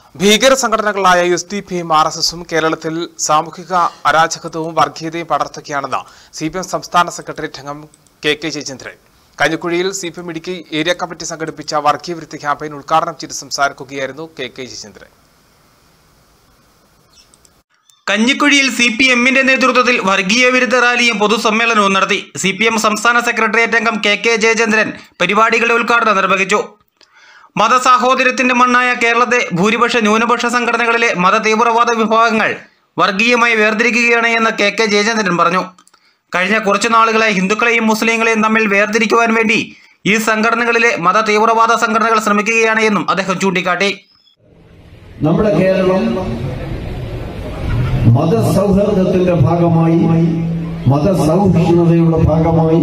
ഭീകര സംഘടനകളായ S D പിയും ആർ എസ് എസും കേരളത്തിൽ സാമൂഹിക അരാജകത്വവും വർഗീയതയും പടർത്തുകയാണെന്ന് സി പി എം സംസ്ഥാന സെക്രട്ടേറിയറ്റ് അംഗം കെ കെ ജയചന്ദ്രൻ കഞ്ഞിക്കുഴിയിൽ C P M Idukki area committee സംഘടിപ്പിച്ച വർഗീയ വിരുദ്ധ ക്യാമ്പയിൻ ഉദ്ഘാടനം ചെയ്ത് സംസാരിക്കുകയായിരുന്നു കെ കെ ജയചന്ദ്രൻ കഞ്ഞിക്കുഴിയിൽ സി പി എമ്മിന്റെ നേതൃത്വത്തിൽ വർഗീയ വിരുദ്ധ റാലിയും പൊതുസമ്മേളനവും നടത്തി സി പി എം സംസ്ഥാന സെക്രട്ടേറിയറ്റ് അംഗം കെ കെ ജയചന്ദ്രൻ പരിപാടികളുടെ ഉദ്ഘാടനം നിർവഹിച്ചു മതസാഹോദര്യത്തിന്റെ മണ്ണായ കേരളത്തെ ഭൂരിപക്ഷ ന്യൂനപക്ഷ സംഘടനകളിലെ മത തീവ്രവാദ വിഭാഗങ്ങൾ വർഗീയമായി വേർതിരിക്കുകയാണ് എന്ന് കെ കെ ജയചന്ദ്രൻ പറഞ്ഞു കഴിഞ്ഞ കുറച്ചു നാളുകളായി ഹിന്ദുക്കളെയും മുസ്ലിങ്ങളെയും തമ്മിൽ വേർതിരിക്കുവാൻ വേണ്ടി ഈ സംഘടനകളിലെ മത തീവ്രവാദ സംഘടനകൾ ശ്രമിക്കുകയാണ് എന്നും അദ്ദേഹം ചൂണ്ടിക്കാട്ടി നമ്മുടെ കേരളം മതസൗഹാർദ്ദത്തിന്റെ ഭാഗമായി മതസൗഹൃദയുടെ ഭാഗമായി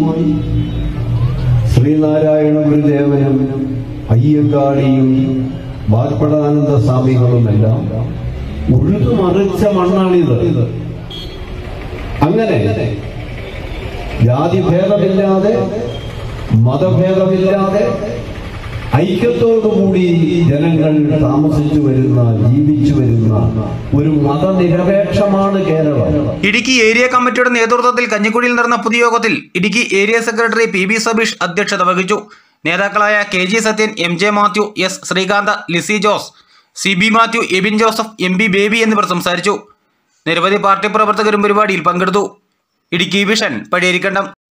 ശ്രീനാരായണ ഗുരുദേവനും അയ്യങ്കാളിയും വാർപ്പടാനന്ദ സ്വാമികളുമെല്ലാം ഉഴുതുമറിച്ച മണ്ണാണിത് അങ്ങനെ ജാതിഭേദമില്ലാതെ മതഭേദമില്ലാതെ ഐക്യത്തോടുകൂടി ജനങ്ങൾ താമസിച്ചു വരുന്ന ജീവിച്ചു വരുന്ന ഒരു മതനിരപേക്ഷമാണ് കേരളം ഇടുക്കി ഏരിയ കമ്മിറ്റിയുടെ നേതൃത്വത്തിൽ കഞ്ഞിക്കുഴിയിൽ നടന്ന പൊതുയോഗത്തിൽ Idukki area secretary P B Sabeesh അധ്യക്ഷത വഹിച്ചു നേതാക്കളായ K G Sathyan M J Mathew S Sreekanth Lissy Jose C B Mathew Ebin Joseph M B Baby എന്നിവർ സംസാരിച്ചു നിരവധി പാർട്ടി പ്രവർത്തകരും പരിപാടിയിൽ പങ്കെടുത്തു ഇടുക്കി വിഷൻ പടിയേരിക്കണ്ടം